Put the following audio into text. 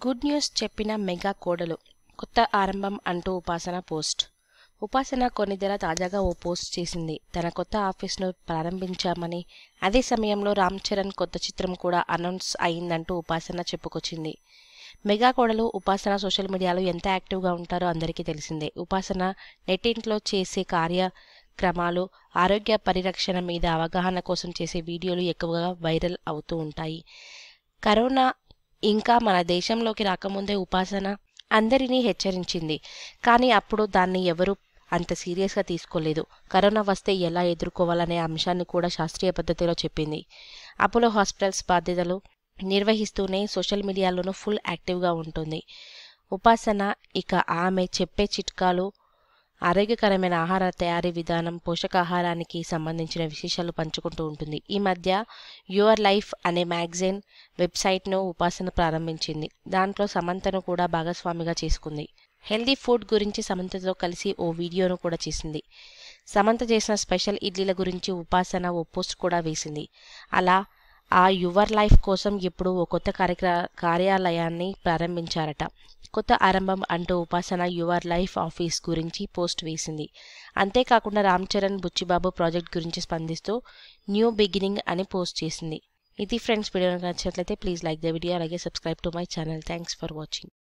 good news చెప్పిన mega కోడలు కొత్త ఆరంభం అంటూ ఉపాసన పోస్ట్ ఉపాసన కొన్ని నెల తాజాగా ఓ పోస్ట్ చేసింది తన కొత్త ఆఫీస్ను ప్రారంభించామని అదే సమయంలో రామ్ చరణ్ కొత్త చిత్రం కూడా అనౌన్స్ అయిందంటూ ఉపాసన చెప్పుకొచ్చింది మెగా కోడలు ఉపాసన సోషల్ మీడియాలో ఎంత యాక్టివ్గా ఉంటారో అందరికీ తెలిసిందే ఉపాసన నెట్టింట్లో చేసే కార్యక్రమాలు ఆరోగ్య పరిరక్షణ మీద అవగాహన కోసం చేసే వీడియోలు ఎక్కువగా వైరల్ అవుతూ ఉంటాయి కరోనా ఇంకా మన దేశంలోకి రాకముందే ఉపాసన అందరినీ హెచ్చరించింది కానీ అప్పుడు దాన్ని ఎవరు అంత సీరియస్గా తీసుకోలేదు కరోనా వస్తే ఎలా ఎదుర్కోవాలనే అంశాన్ని కూడా శాస్త్రీయ పద్ధతిలో చెప్పింది అపోలో హాస్పిటల్స్ బాధ్యతలు నిర్వహిస్తూనే సోషల్ మీడియాలోనూ ఫుల్ యాక్టివ్గా ఉంటుంది ఉపాసన ఇక ఆమె చెప్పే చిట్కాలు ఆరోగ్యకరమైన ఆహార తయారీ విధానం పోషకాహారానికి సంబంధించిన విశేషాలు పంచుకుంటూ ఉంటుంది ఈ మధ్య యువర్ లైఫ్ అనే మ్యాగజైన్ వెబ్సైట్ను ఉపాసన ప్రారంభించింది దాంట్లో సమంతను కూడా భాగస్వామిగా చేసుకుంది హెల్దీ ఫుడ్ గురించి సమంతతో కలిసి ఓ వీడియోను కూడా చేసింది సమంత చేసిన స్పెషల్ ఇడ్లీల గురించి ఉపాసన ఓ పోస్ట్ కూడా వేసింది అలా ఆ యువర్ లైఫ్ కోసం ఇప్పుడు ఓ కొత్త కార్యక్ర కార్యాలయాన్ని ప్రారంభించారట కొత్త ఆరంభం అంటూ ఉపాసన యువర్ లైఫ్ ఆఫీస్ గురించి పోస్ట్ వేసింది అంతేకాకుండా రామ్ చరణ్ బుచ్చిబాబు ప్రాజెక్ట్ గురించి స్పందిస్తూ న్యూ బిగినింగ్ అని పోస్ట్ చేసింది ఇది ఫ్రెండ్స్ వీడియో నచ్చినట్లయితే ప్లీజ్ లైక్ ద వీడియో అలాగే subscribe to my channel thanks for watching